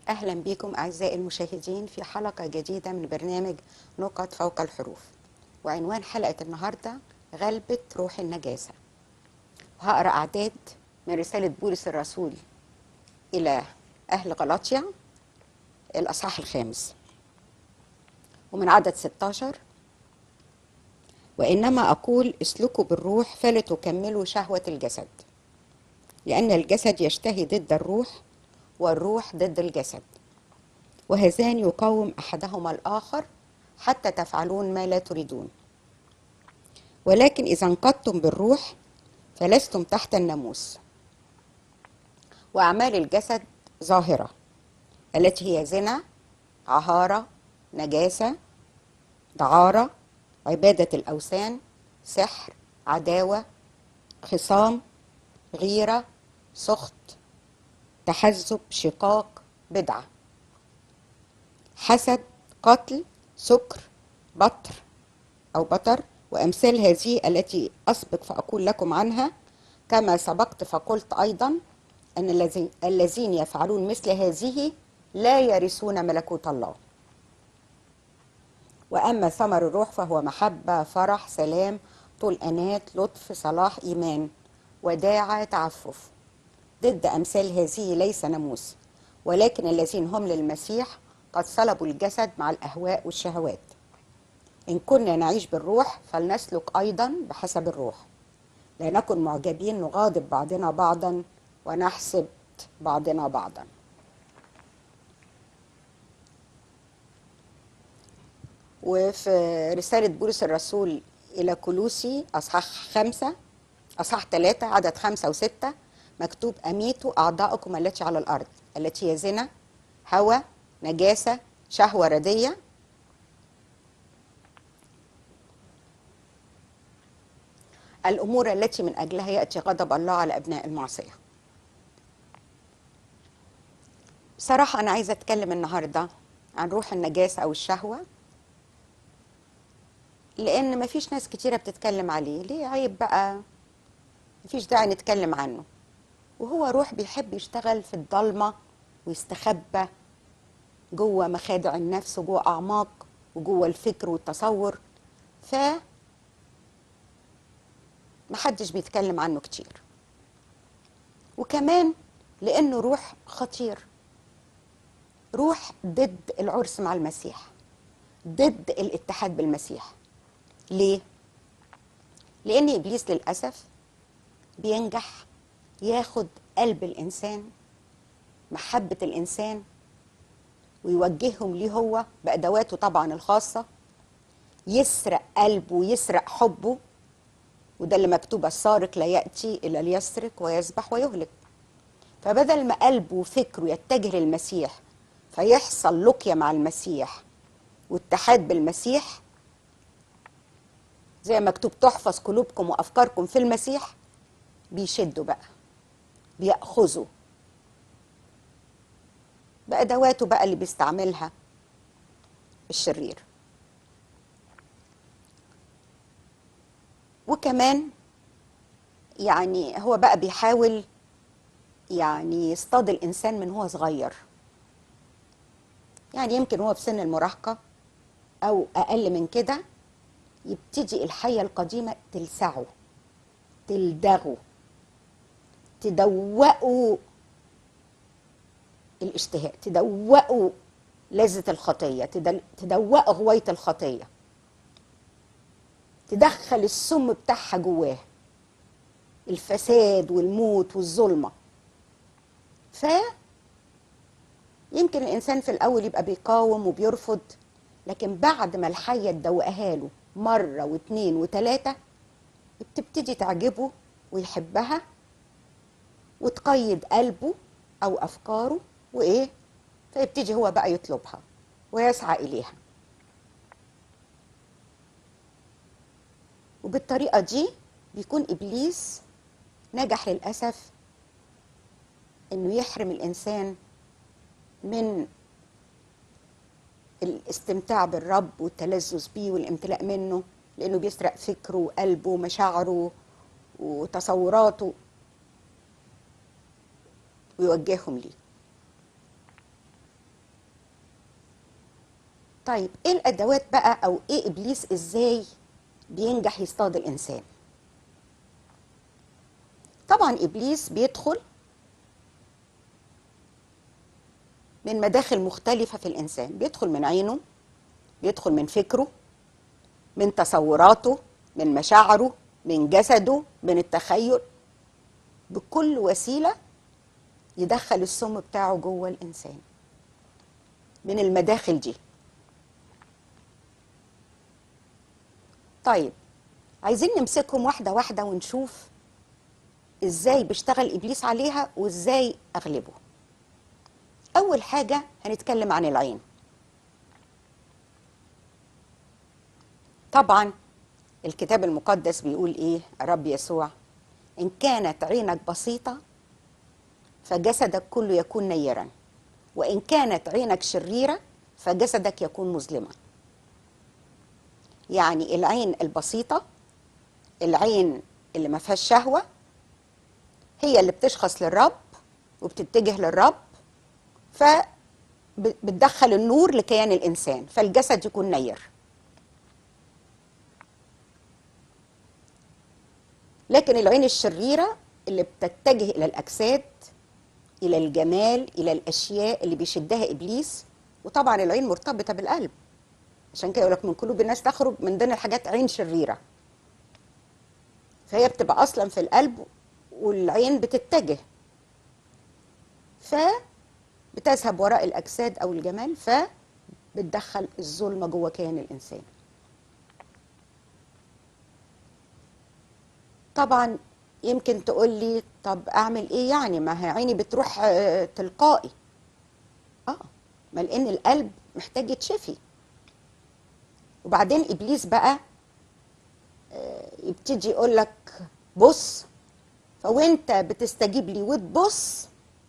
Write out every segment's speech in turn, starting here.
أهلا بكم أعزائي المشاهدين في حلقة جديدة من برنامج نقط فوق الحروف وعنوان حلقة النهاردة غلبة روح النجاسة وهقرأ أعداد من رسالة بولس الرسول إلى أهل غلاطيا الأصحاح الخامس ومن عدد 16 وإنما أقول اسلكوا بالروح فلا تكملوا شهوة الجسد لأن الجسد يشتهي ضد الروح والروح ضد الجسد وهذان يقاوم أحدهما الآخر حتى تفعلون ما لا تريدون ولكن إذا انقضتم بالروح فلستم تحت الناموس وأعمال الجسد ظاهرة التي هي زنا عهارة نجاسة دعارة عبادة الأوثان سحر عداوة خصام غيرة سخط تحزب شقاق بدعة حسد قتل سكر بطر أو بطر وأمثال هذه التي أسبق فأقول لكم عنها كما سبقت فقلت أيضا أن الذين الذين يفعلون مثل هذه لا يرثون ملكوت الله وأما ثمر الروح فهو محبة فرح سلام طول أنات لطف صلاح إيمان وداعة تعفف ضد أمثال هذه ليس ناموس ولكن الذين هم للمسيح قد صلبوا الجسد مع الأهواء والشهوات إن كنا نعيش بالروح فلنسلك أيضا بحسب الروح لا نكن معجبين نغاضب بعضنا بعضا ونحسب بعضنا بعضا وفي رسالة بولس الرسول إلى كلوسي أصحاح خمسة أصحاح ثلاثة عدد خمسة وستة مكتوب أميتوا أعضاءكم التي على الأرض التي هي زنا هوى نجاسة شهوة ردية الأمور التي من أجلها يأتي غضب الله على أبناء المعصية بصراحة أنا عايزة أتكلم النهاردة عن روح النجاسة أو الشهوة لأن مفيش ناس كتيرة بتتكلم عليه ليه عيب بقى مفيش داعي نتكلم عنه وهو روح بيحب يشتغل في الضلمة ويستخبى جوه مخادع النفس وجوه أعماق وجوه الفكر والتصور ف محدش بيتكلم عنه كتير وكمان لأنه روح خطير روح ضد العرس مع المسيح ضد الاتحاد بالمسيح ليه؟ لأن إبليس للأسف بينجح ياخد قلب الإنسان محبة الإنسان ويوجههم ليه هو بأدواته طبعا الخاصة يسرق قلبه ويسرق حبه وده اللي مكتوب السارق لا يأتي إلا ليسرق ويذبح ويهلك فبدل ما قلبه وفكره يتجه للمسيح فيحصل لقيا مع المسيح واتحاد بالمسيح زي ما مكتوب تحفظ قلوبكم وأفكاركم في المسيح بيشدوا بقى بيأخذوا بأدواته بقى اللي بيستعملها الشرير وكمان يعني هو بقى بيحاول يعني يصطاد الإنسان من هو صغير يعني يمكن هو في سن المراهقة أو أقل من كده يبتدي الحية القديمة تلسعه تلدغه تدوقوا الاشتهاء تدوقوا لذة الخطية تدوقوا غوية الخطية تدخل السم بتاعها جواه الفساد والموت والظلمة ف يمكن الإنسان في الأول يبقى بيقاوم وبيرفض لكن بعد ما الحية تدوقها له مرة واتنين وتلاتة بتبتدي تعجبه ويحبها وتقيد قلبه أو أفكاره وإيه فيبتدي هو بقى يطلبها ويسعى إليها وبالطريقة دي بيكون إبليس نجح للأسف إنه يحرم الإنسان من الاستمتاع بالرب والتلذذ بيه والامتلاء منه لأنه بيسرق فكره وقلبه ومشاعره وتصوراته ويوجههم ليه طيب ايه الادوات بقى او ايه ابليس ازاي بينجح يصطاد الانسان طبعا ابليس بيدخل من مداخل مختلفة في الإنسان بيدخل من عينه بيدخل من فكره من تصوراته من مشاعره من جسده من التخيل بكل وسيلة يدخل السم بتاعه جوه الإنسان من المداخل دي طيب عايزين نمسكهم واحدة واحدة ونشوف ازاي بيشتغل إبليس عليها وازاي أغلبه أول حاجة هنتكلم عن العين طبعا الكتاب المقدس بيقول إيه الرب يسوع إن كانت عينك بسيطة فجسدك كله يكون نيرا وإن كانت عينك شريرة فجسدك يكون مظلما يعني العين البسيطة العين اللي ما فيهاش شهوة هي اللي بتشخص للرب وبتتجه للرب فبتدخل النور لكيان الإنسان فالجسد يكون نير لكن العين الشريرة اللي بتتجه إلى الأجساد إلى الجمال إلى الأشياء اللي بيشدها إبليس وطبعا العين مرتبطة بالقلب عشان كده يقول لك من قلوب الناس تخرج من ضمن الحاجات عين شريرة فهي بتبقى أصلا في القلب والعين بتتجه فبتذهب وراء الأجساد أو الجمال فبتدخل الظلمة جوه كيان الإنسان طبعا يمكن تقول لي طب اعمل ايه يعني ما هي عيني بتروح آه، تلقائي اه ما لان القلب محتاج يتشفي وبعدين ابليس بقى آه، يبتدي يقول لك بص فوانت بتستجيب لي وتبص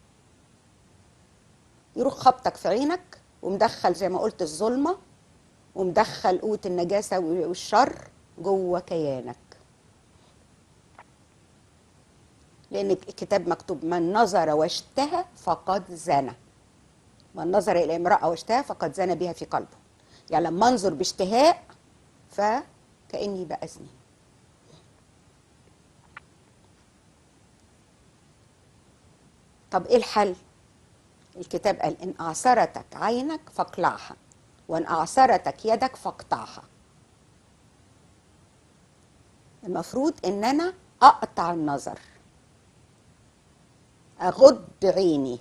يروح خبطك في عينك ومدخل زي ما قلت الظلمه ومدخل قوه النجاسه والشر جوه كيانك لان الكتاب مكتوب من نظر واشتهى فقد زنى من نظر الى امراه واشتهى فقد زنى بها في قلبه يعني لما انظر باشتهاء فكاني بأزني طب ايه الحل الكتاب قال ان اعثرتك عينك فاقلعها وان اعثرتك يدك فاقطعها المفروض ان انا اقطع النظر اغض عيني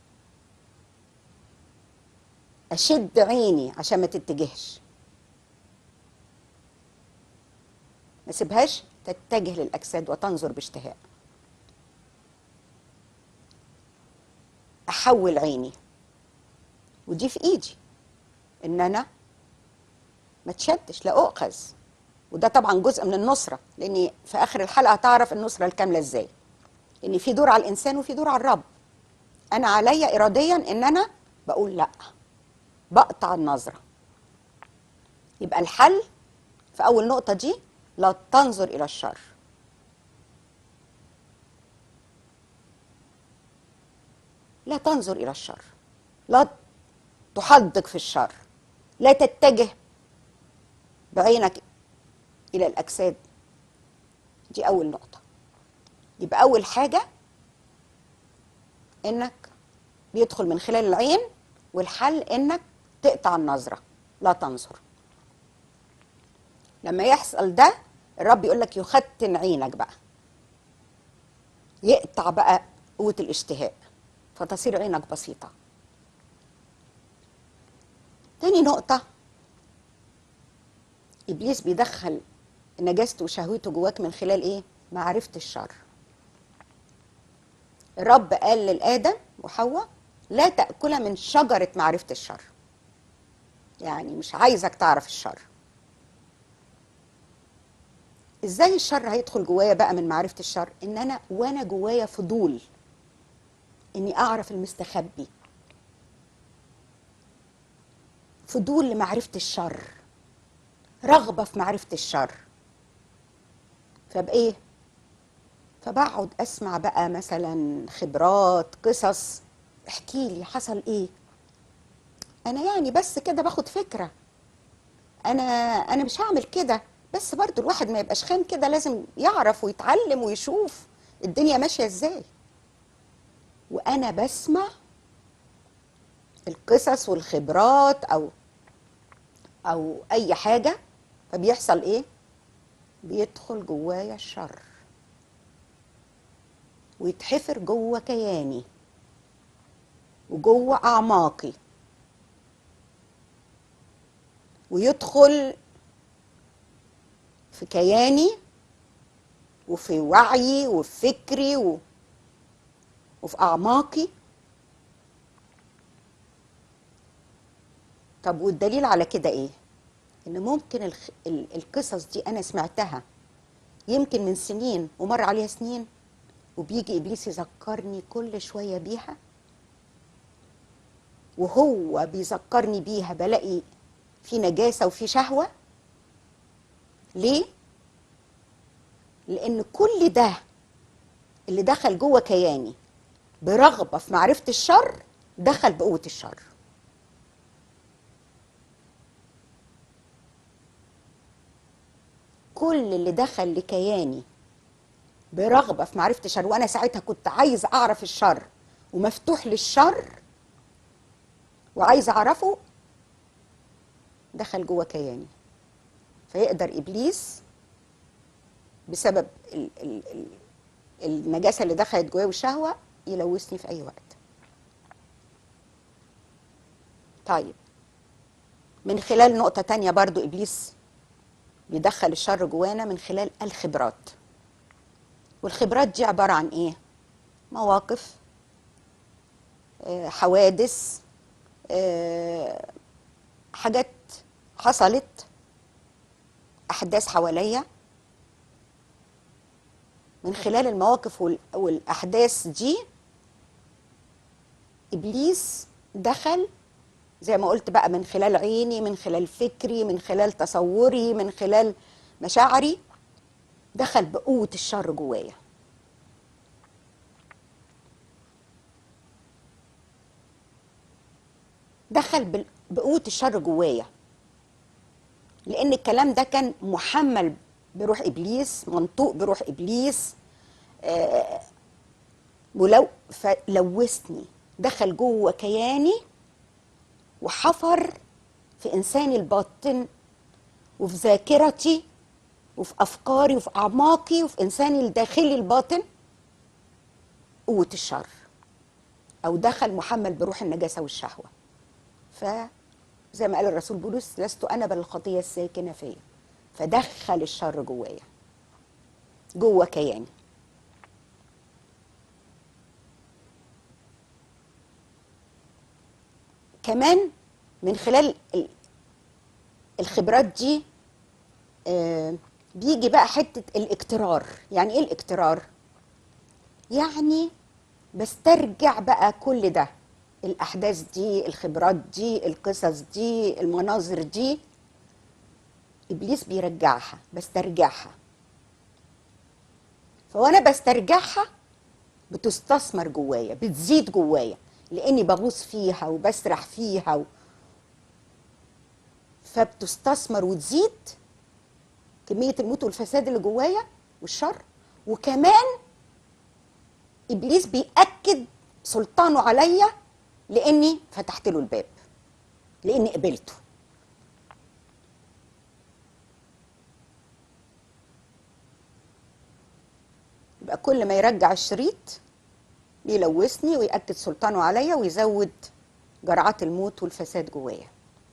اشد عيني عشان ما تتجهش ما سيبهاش تتجه للاجساد وتنظر باشتهاء احول عيني ودي في ايدي ان انا ما تشدش لا اؤخذ وده طبعا جزء من النصره لاني في اخر الحلقه هتعرف النصره الكامله ازاي ان في دور على الانسان وفي دور على الرب انا عليا اراديا ان انا بقول لا بقطع النظره يبقى الحل في اول نقطه دي لا تنظر الى الشر لا تنظر الى الشر لا تحدق في الشر لا تتجه بعينك الى الاجساد دي اول نقطه يبقى اول حاجه انك بيدخل من خلال العين والحل انك تقطع النظره لا تنظر لما يحصل ده الرب يقول لك يختن عينك بقى يقطع بقى قوه الاشتهاء فتصير عينك بسيطه تاني نقطه ابليس بيدخل نجاسته وشهوته جواك من خلال ايه معرفه الشر الرب قال للآدم وحواء لا تأكل من شجرة معرفة الشر يعني مش عايزك تعرف الشر ازاي الشر هيدخل جوايا بقى من معرفة الشر ان انا وانا جوايا فضول اني اعرف المستخبي فضول لمعرفة الشر رغبة في معرفة الشر فبايه فبقعد اسمع بقى مثلا خبرات قصص احكي لي حصل ايه انا يعني بس كده باخد فكره انا انا مش هعمل كده بس برضو الواحد ما يبقاش خام كده لازم يعرف ويتعلم ويشوف الدنيا ماشيه ازاي وانا بسمع القصص والخبرات او او اي حاجه فبيحصل ايه بيدخل جوايا الشر ويتحفر جوه كياني وجوه اعماقي ويدخل في كياني وفي وعيي وفي فكري و... وفي اعماقي طب والدليل على كده ايه ان ممكن الخ... ال- القصص دي انا سمعتها يمكن من سنين ومر عليها سنين وبيجي ابليس يذكرني كل شويه بيها وهو بيذكرني بيها بلاقي في نجاسه وفي شهوه ليه لان كل ده اللي دخل جوه كياني برغبه في معرفه الشر دخل بقوه الشر كل اللي دخل لكياني برغبه في معرفه الشر وانا ساعتها كنت عايز اعرف الشر ومفتوح للشر وعايز اعرفه دخل جوه كياني فيقدر ابليس بسبب ال ال ال النجاسه اللي دخلت جوايا والشهوه يلوثني في اي وقت طيب من خلال نقطه تانية برضو ابليس بيدخل الشر جوانا من خلال الخبرات والخبرات دي عباره عن ايه مواقف آه، حوادث آه، حاجات حصلت احداث حواليا من خلال المواقف وال- والاحداث دي ابليس دخل زي ما قلت بقى من خلال عيني من خلال فكري من خلال تصوري من خلال مشاعري دخل بقوة الشر جوايا دخل بال- بقوة الشر جوايا لأن الكلام ده كان محمل بروح إبليس منطوق بروح إبليس آه، ولو فلوثني دخل جوه كياني وحفر في إنساني الباطن وفي ذاكرتي وفي أفكاري وفي أعماقي وفي إنساني الداخلي الباطن قوة الشر أو دخل محمل بروح النجاسة والشهوة فزي ما قال الرسول بولس لست أنا بل الخطية الساكنة فيا فدخل الشر جوايا جوه كياني كمان من خلال ال- الخبرات دي آه، بيجي بقى حتة الاكترار يعني ايه الاكترار يعني بسترجع بقى كل ده الأحداث دي الخبرات دي القصص دي المناظر دي إبليس بيرجعها بسترجعها فوأنا بسترجعها بتستثمر جوايا بتزيد جوايا لاني بغوص فيها وبسرح فيها و... فبتستثمر وتزيد كميه الموت والفساد اللي جوايا والشر وكمان ابليس بياكد سلطانه عليا لاني فتحت له الباب لاني قبلته يبقى كل ما يرجع الشريط بيلوثني ويأكد سلطانه عليا ويزود جرعات الموت والفساد جوايا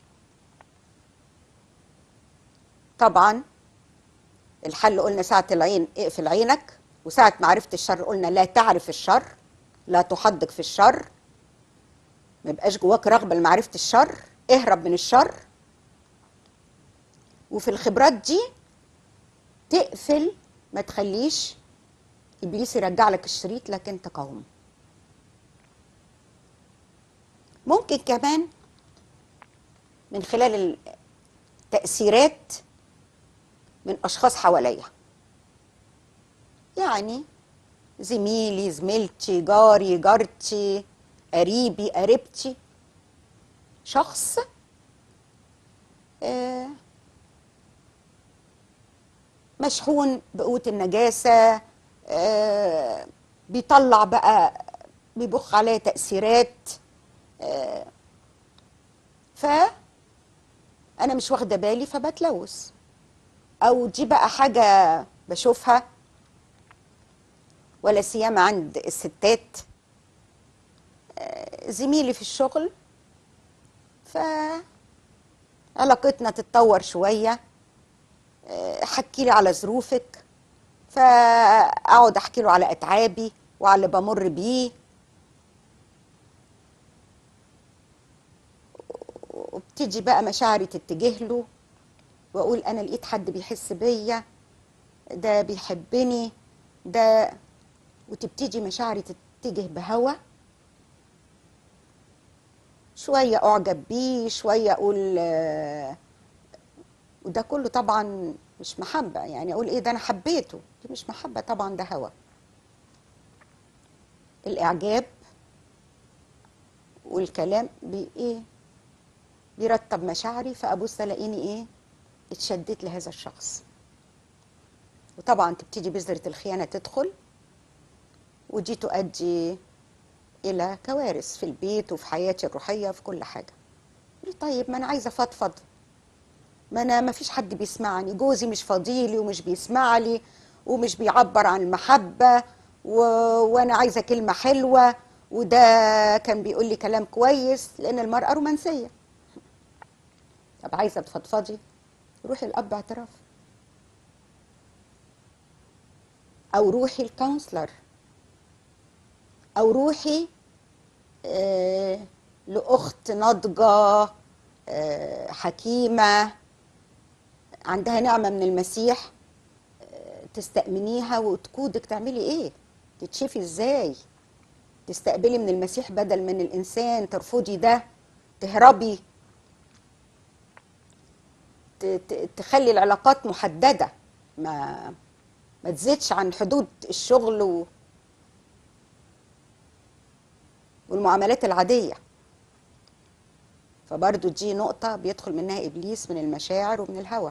طبعا الحل قلنا ساعة العين اقفل عينك وساعة معرفة الشر قلنا لا تعرف الشر لا تحدق في الشر ما يبقاش جواك رغبة لمعرفة الشر اهرب من الشر وفي الخبرات دي تقفل ما تخليش ابليس يرجع لك الشريط لكن تقاومه ممكن كمان من خلال التأثيرات من أشخاص حواليا يعني زميلي زميلتي جاري جارتي قريبي قريبتي شخص آه، مشحون بقوة النجاسة آه، بيطلع بقى بيبخ عليه تأثيرات آه، ف أنا مش واخدة بالي فبتلوث أو دي بقى حاجة بشوفها ولا سيما عند الستات آه، زميلي في الشغل فعلاقتنا تتطور شوية آه، حكي لي على ظروفك فأقعد أحكي له على أتعابي وعلى اللي بمر بيه وبتيجي بقى مشاعري تتجه له واقول انا لقيت حد بيحس بيا ده بيحبني ده وتبتدي مشاعري تتجه بهوى شوية أعجب بيه شوية أقول آه، وده كله طبعا مش محبة يعني أقول إيه ده أنا حبيته دي مش محبة طبعا ده هوى الإعجاب والكلام بي إيه بيرتب مشاعري فأبص ألاقيني إيه اتشدت لهذا الشخص وطبعا تبتدي بذرة الخيانة تدخل ودي تؤدي إلى كوارث في البيت وفي حياتي الروحية وفي كل حاجة ليه طيب ما أنا عايزة أفضفض ما أنا ما فيش حد بيسمعني جوزي مش فاضيلي ومش بيسمع لي ومش بيعبر عن المحبة و... وأنا عايزة كلمة حلوة وده كان بيقول لي كلام كويس لأن المرأة رومانسية طب عايزة تفضفضي روحي الأب اعتراف أو روحي الكونسلر أو روحي آه لأخت ناضجة آه حكيمة عندها نعمة من المسيح آه تستأمنيها وتقودك تعملي إيه تتشفي إزاي تستقبلي من المسيح بدل من الإنسان ترفضي ده تهربي ت- ت- تخلي العلاقات محددة ما ما تزيدش عن حدود الشغل و... والمعاملات العادية فبرضو دي نقطة بيدخل منها إبليس من المشاعر ومن الهوى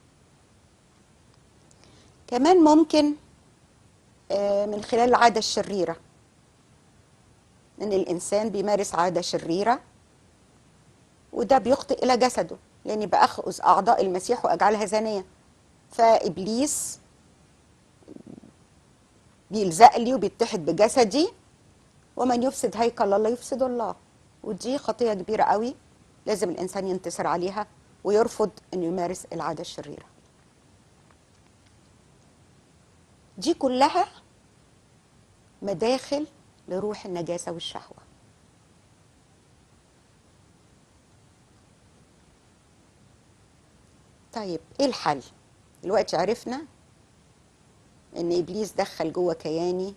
كمان ممكن آه، من خلال العادة الشريرة إن الإنسان بيمارس عادة شريرة وده بيخطئ إلى جسده لأني بأخذ أعضاء المسيح وأجعلها زانية فإبليس بيلزق لي وبيتحد بجسدي ومن يفسد هيكل الله يفسد الله ودي خطية كبيرة قوي لازم الإنسان ينتصر عليها ويرفض أن يمارس العادة الشريرة دي كلها مداخل لروح النجاسة والشهوة طيب ايه الحل دلوقتي عرفنا ان ابليس دخل جوه كياني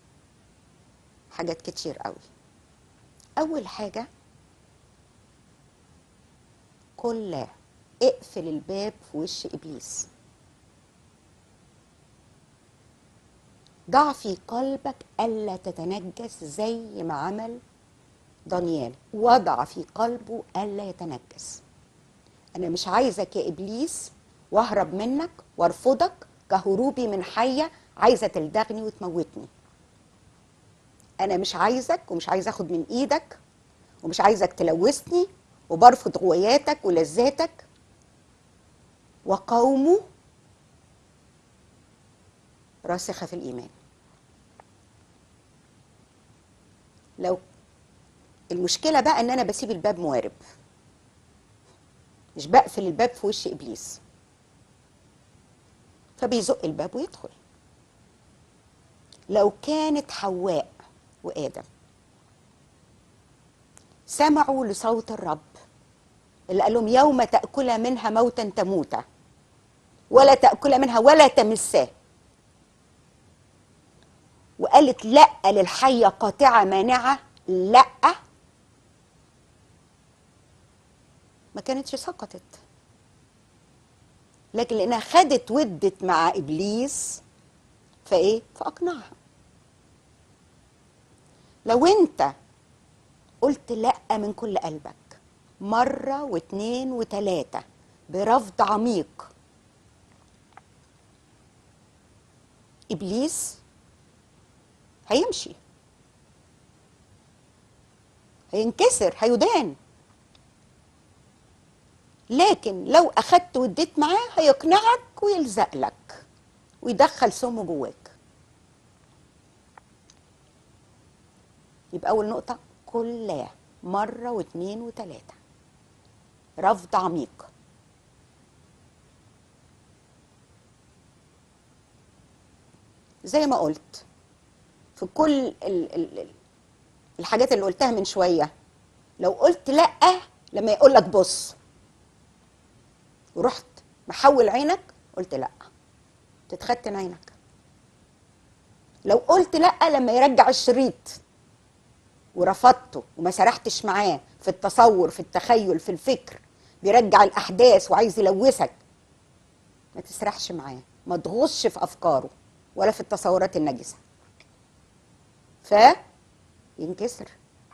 حاجات كتير قوي اول حاجه قل لا اقفل الباب في وش ابليس ضع في قلبك الا تتنجس زي ما عمل دانيال وضع في قلبه الا يتنجس انا مش عايزك يا ابليس واهرب منك وارفضك كهروبي من حيه عايزه تلدغني وتموتني انا مش عايزك ومش عايزه اخد من ايدك ومش عايزك تلوثني وبرفض غوياتك ولذاتك وقومه راسخه في الايمان لو المشكله بقى ان انا بسيب الباب موارب مش بقفل الباب في وش ابليس فبيزق الباب ويدخل لو كانت حواء وادم سمعوا لصوت الرب اللي قال لهم يوم تاكل منها موتا تموتا ولا تاكل منها ولا تمساه وقالت لا للحيه قاطعه مانعه لا ما كانتش سقطت لكن لانها خدت ودت مع ابليس فايه فاقنعها لو انت قلت لا من كل قلبك مره واتنين وتلاته برفض عميق ابليس هيمشي هينكسر هيدان لكن لو اخدت واديت معاه هيقنعك ويلزق لك ويدخل سمه جواك يبقى اول نقطه كلاه مره واثنين وثلاثه رفض عميق زي ما قلت في كل ال ال ال الحاجات اللي قلتها من شويه لو قلت لا لما يقول لك بص ورحت محول عينك قلت لا تتختن عينك لو قلت لا لما يرجع الشريط ورفضته وما سرحتش معاه في التصور في التخيل في الفكر بيرجع الاحداث وعايز يلوثك ما تسرحش معاه ما تغصش في افكاره ولا في التصورات النجسه ف ينكسر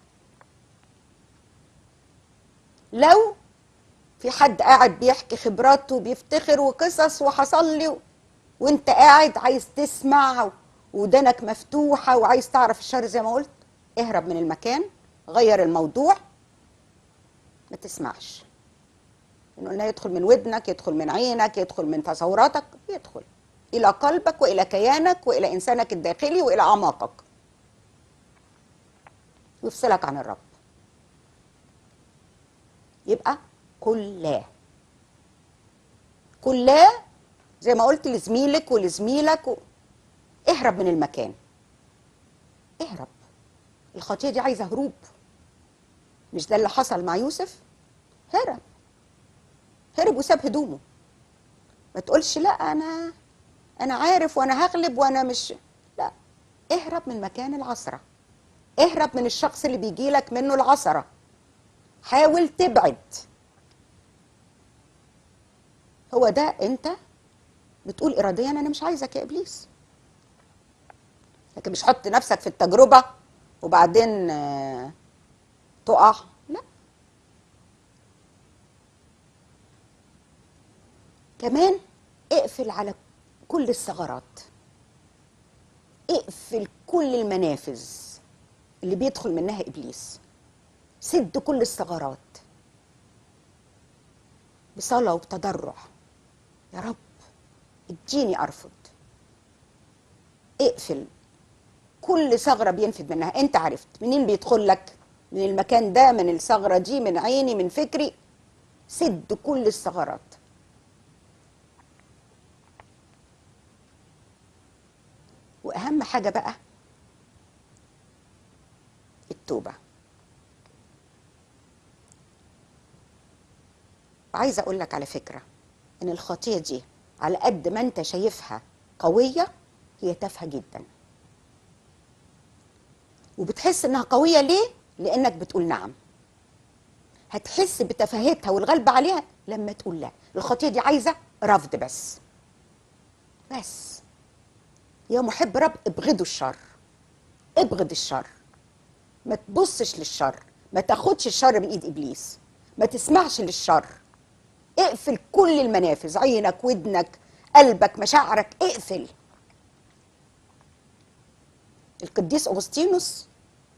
لو في حد قاعد بيحكي خبراته بيفتخر وقصص وحصل لي وانت قاعد عايز تسمع ودنك مفتوحه وعايز تعرف الشر زي ما قلت اهرب من المكان غير الموضوع ما تسمعش إن قلنا يدخل من ودنك يدخل من عينك يدخل من تصوراتك يدخل الى قلبك والى كيانك والى انسانك الداخلي والى اعماقك ويفصلك عن الرب يبقى كلاه كلاه زي ما قلت لزميلك ولزميلك و... اهرب من المكان اهرب الخطيه دي عايزه هروب مش ده اللي حصل مع يوسف هرب هرب وساب هدومه ما تقولش لا انا انا عارف وانا هغلب وانا مش لا اهرب من مكان العثره اهرب من الشخص اللي بيجي لك منه العثره حاول تبعد هو ده انت بتقول اراديا انا مش عايزك يا ابليس لكن مش حط نفسك في التجربه وبعدين آه، تقع لا كمان اقفل على كل الثغرات اقفل كل المنافذ اللي بيدخل منها ابليس سد كل الثغرات بصلاه وبتضرع يا رب اديني ارفض اقفل كل ثغره بينفذ منها انت عرفت منين بيدخل لك من المكان ده من الثغره دي من عيني من فكري سد كل الثغرات واهم حاجه بقى التوبه عايزه اقول لك على فكره ان الخطيه دي على قد ما انت شايفها قويه هي تافهه جدا وبتحس انها قويه ليه لانك بتقول نعم هتحس بتفاهتها والغلبة عليها لما تقول لا الخطيه دي عايزه رفض بس بس يا محب رب ابغضوا الشر ابغض الشر ما تبصش للشر ما تاخدش الشر من ايد ابليس ما تسمعش للشر اقفل كل المنافذ عينك ودنك قلبك مشاعرك اقفل القديس اغسطينوس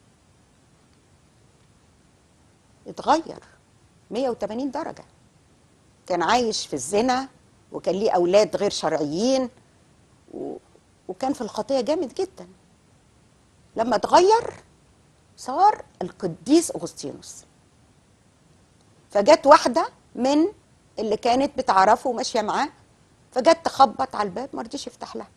اتغير 180 درجة كان عايش في الزنا وكان ليه أولاد غير شرعيين و... وكان في الخطية جامد جدا لما اتغير صار القديس أغسطينوس فجت واحدة من اللي كانت بتعرفه وماشية معاه فجت تخبط على الباب ما رضيش يفتح لها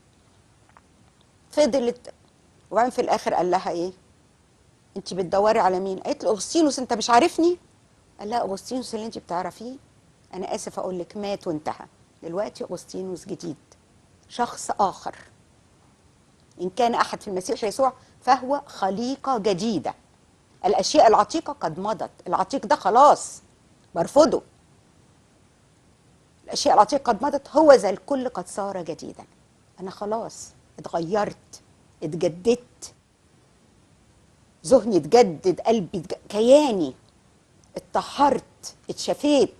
فضلت وبعدين في الاخر قال لها ايه انت بتدوري على مين قالت له اغسطينوس انت مش عارفني قال لها اغسطينوس اللي انت بتعرفيه انا اسف اقول لك مات وانتهى دلوقتي اغسطينوس جديد شخص اخر ان كان احد في المسيح يسوع فهو خليقه جديده الاشياء العتيقه قد مضت العتيق ده خلاص برفضه الاشياء العتيقه قد مضت هو ذا الكل قد صار جديدا انا خلاص اتغيرت اتجددت ذهني اتجدد قلبي اتج... كياني اتطهرت اتشفيت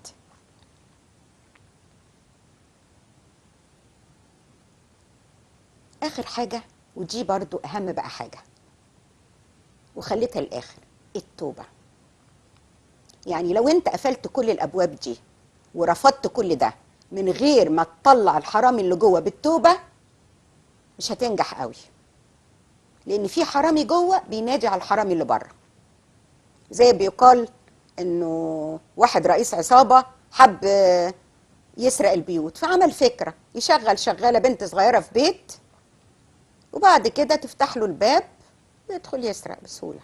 اخر حاجه ودي برضو اهم بقى حاجه وخليتها الاخر التوبه يعني لو انت قفلت كل الابواب دي ورفضت كل ده من غير ما تطلع الحرامي اللي جوه بالتوبه مش هتنجح قوي لان في حرامي جوه بينادي على الحرامي اللي بره زي بيقال انه واحد رئيس عصابه حب يسرق البيوت فعمل فكره يشغل شغاله بنت صغيره في بيت وبعد كده تفتح له الباب يدخل يسرق بسهوله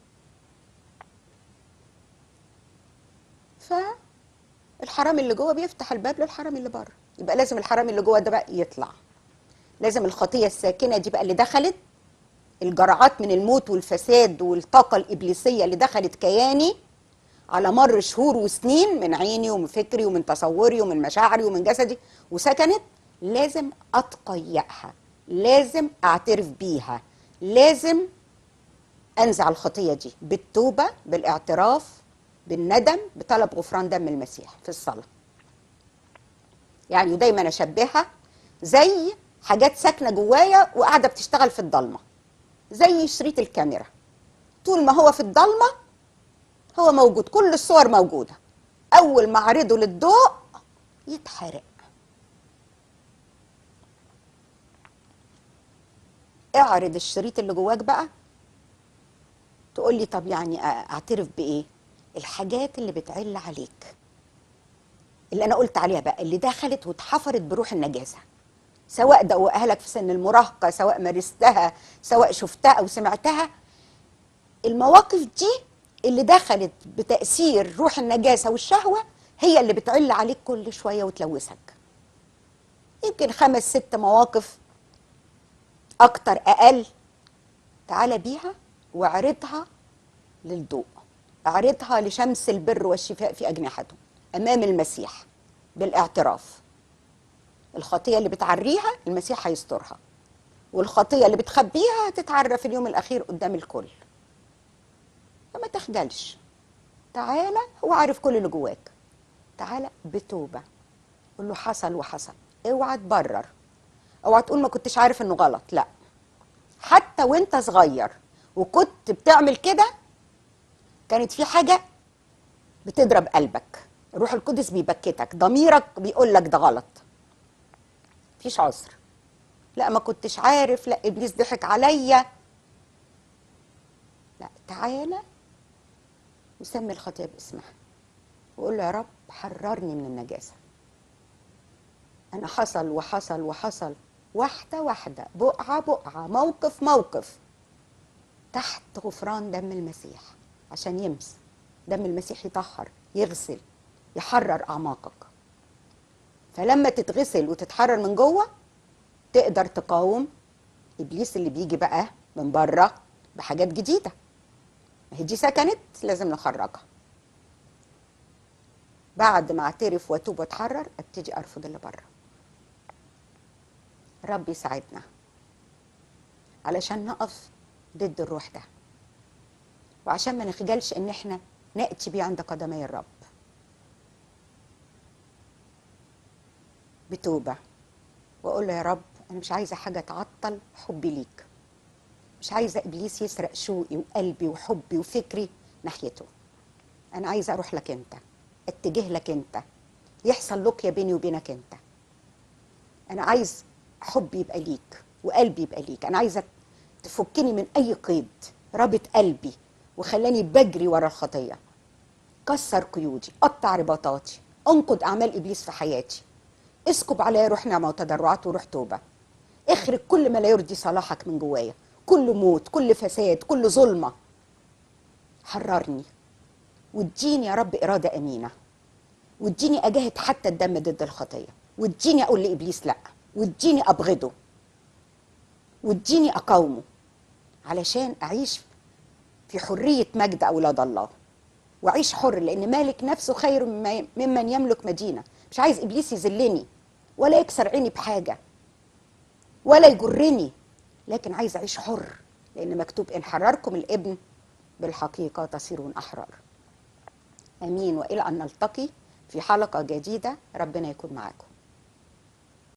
فالحرامي اللي جوه بيفتح الباب للحرامي اللي بره يبقى لازم الحرامي اللي جوه ده بقى يطلع لازم الخطيه الساكنه دي بقى اللي دخلت الجرعات من الموت والفساد والطاقه الابليسيه اللي دخلت كياني على مر شهور وسنين من عيني ومن فكري ومن تصوري ومن مشاعري ومن جسدي وسكنت لازم اتقيأها لازم اعترف بيها لازم انزع الخطيه دي بالتوبه بالاعتراف بالندم بطلب غفران دم المسيح في الصلاه يعني دايما اشبهها زي حاجات ساكنه جوايا وقاعده بتشتغل في الضلمه زي شريط الكاميرا طول ما هو في الضلمه هو موجود كل الصور موجوده اول ما اعرضه للضوء يتحرق اعرض الشريط اللي جواك بقى تقول لي طب يعني اعترف بايه الحاجات اللي بتعل عليك اللي انا قلت عليها بقى اللي دخلت واتحفرت بروح النجاسه سواء دوقها لك في سن المراهقه سواء مارستها سواء شفتها او سمعتها المواقف دي اللي دخلت بتاثير روح النجاسه والشهوه هي اللي بتعل عليك كل شويه وتلوثك يمكن خمس ست مواقف اكتر اقل تعالى بيها واعرضها للضوء اعرضها لشمس البر والشفاء في اجنحته امام المسيح بالاعتراف الخطيه اللي بتعريها المسيح هيسترها والخطيه اللي بتخبيها هتتعرى في اليوم الاخير قدام الكل فما تخجلش تعالى هو عارف كل اللي جواك تعالى بتوبه قول له حصل وحصل اوعى تبرر اوعى تقول ما كنتش عارف انه غلط لا حتى وانت صغير وكنت بتعمل كده كانت في حاجه بتضرب قلبك الروح القدس بيبكتك ضميرك بيقول لك ده غلط مفيش عذر لا ما كنتش عارف لا ابليس ضحك عليا لا تعالى وسمي الخطيه باسمها وقول له يا رب حررني من النجاسه انا حصل وحصل وحصل واحده واحده بقعه بقعه موقف موقف تحت غفران دم المسيح عشان يمس دم المسيح يطهر يغسل يحرر اعماقك فلما تتغسل وتتحرر من جوه تقدر تقاوم ابليس اللي بيجي بقى من بره بحاجات جديده ما هي دي سكنت لازم نخرجها بعد ما اعترف واتوب واتحرر ابتدي ارفض اللي بره رب يساعدنا علشان نقف ضد الروح ده وعشان ما نخجلش ان احنا ناتي بيه عند قدمي الرب بتوبه واقول له يا رب انا مش عايزه حاجه تعطل حبي ليك مش عايزه ابليس يسرق شوقي وقلبي وحبي وفكري ناحيته انا عايزه اروح لك انت اتجه لك انت يحصل لقيا بيني وبينك انت انا عايز حبي يبقى ليك وقلبي يبقى ليك انا عايزه تفكني من اي قيد رابط قلبي وخلاني بجري ورا الخطيه كسر قيودي قطع رباطاتي انقض اعمال ابليس في حياتي اسكب عليا روح نعمه وتضرعات وروح توبه اخرج كل ما لا يرضي صلاحك من جوايا كل موت كل فساد كل ظلمه حررني واديني يا رب اراده امينه واديني اجاهد حتى الدم ضد الخطيه واديني اقول لابليس لا واديني ابغضه واديني اقاومه علشان اعيش في حريه مجد اولاد الله واعيش حر لان مالك نفسه خير ممن يملك مدينه مش عايز ابليس يذلني ولا يكسر عيني بحاجه ولا يجرني لكن عايز اعيش حر لان مكتوب ان حرركم الابن بالحقيقه تصيرون احرار امين والى ان نلتقي في حلقه جديده ربنا يكون معاكم